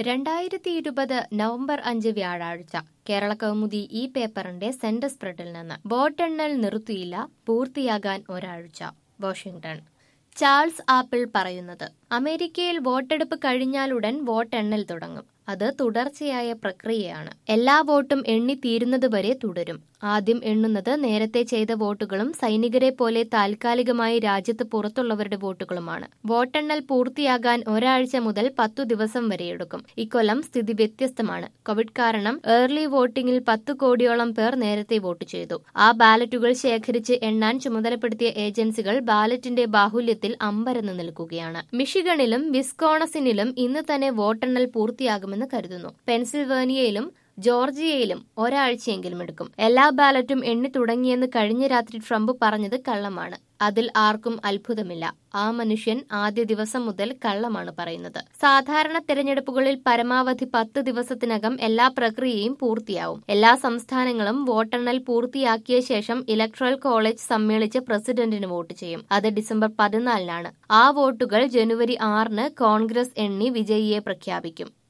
രണ്ടായിരത്തി ഇരുപത് നവംബർ അഞ്ച് വ്യാഴാഴ്ച കേരള കൗമുദി ഈ പേപ്പറിന്റെ സെന്റർ സ്പ്രെഡിൽ നിന്ന് വോട്ടെണ്ണൽ നിർത്തിയില്ല പൂർത്തിയാകാൻ ഒരാഴ്ച വാഷിംഗ്ടൺ ചാൾസ് ആപ്പിൾ പറയുന്നത് അമേരിക്കയിൽ വോട്ടെടുപ്പ് കഴിഞ്ഞാലുടൻ വോട്ടെണ്ണൽ തുടങ്ങും അത് തുടർച്ചയായ പ്രക്രിയയാണ് എല്ലാ വോട്ടും എണ്ണി തീരുന്നതുവരെ തുടരും ആദ്യം എണ്ണുന്നത് നേരത്തെ ചെയ്ത വോട്ടുകളും സൈനികരെ പോലെ താൽക്കാലികമായി രാജ്യത്ത് പുറത്തുള്ളവരുടെ വോട്ടുകളുമാണ് വോട്ടെണ്ണൽ പൂർത്തിയാകാൻ ഒരാഴ്ച മുതൽ പത്തു ദിവസം വരെയെടുക്കും ഇക്കൊല്ലം സ്ഥിതി വ്യത്യസ്തമാണ് കോവിഡ് കാരണം ഏർലി വോട്ടിംഗിൽ പത്ത് കോടിയോളം പേർ നേരത്തെ വോട്ട് ചെയ്തു ആ ബാലറ്റുകൾ ശേഖരിച്ച് എണ്ണാൻ ചുമതലപ്പെടുത്തിയ ഏജൻസികൾ ബാലറ്റിന്റെ ബാഹുല്യത്തിൽ അമ്പരന്ന് നിൽക്കുകയാണ് മിഷിഗണിലും വിസ്കോണസിനിലും ഇന്ന് തന്നെ വോട്ടെണ്ണൽ പൂർത്തിയാകുമെന്ന് കരുതുന്നു പെൻസിൽവേനിയയിലും ജോർജിയയിലും ഒരാഴ്ചയെങ്കിലും എടുക്കും എല്ലാ ബാലറ്റും എണ്ണി തുടങ്ങിയെന്ന് കഴിഞ്ഞ രാത്രി ട്രംപ് പറഞ്ഞത് കള്ളമാണ് അതിൽ ആർക്കും അത്ഭുതമില്ല ആ മനുഷ്യൻ ആദ്യ ദിവസം മുതൽ കള്ളമാണ് പറയുന്നത് സാധാരണ തെരഞ്ഞെടുപ്പുകളിൽ പരമാവധി പത്ത് ദിവസത്തിനകം എല്ലാ പ്രക്രിയയും പൂർത്തിയാവും എല്ലാ സംസ്ഥാനങ്ങളും വോട്ടെണ്ണൽ പൂർത്തിയാക്കിയ ശേഷം ഇലക്ട്രൽ കോളേജ് സമ്മേളിച്ച് പ്രസിഡന്റിന് വോട്ട് ചെയ്യും അത് ഡിസംബർ പതിനാലിനാണ് ആ വോട്ടുകൾ ജനുവരി ആറിന് കോൺഗ്രസ് എണ്ണി വിജയിയെ പ്രഖ്യാപിക്കും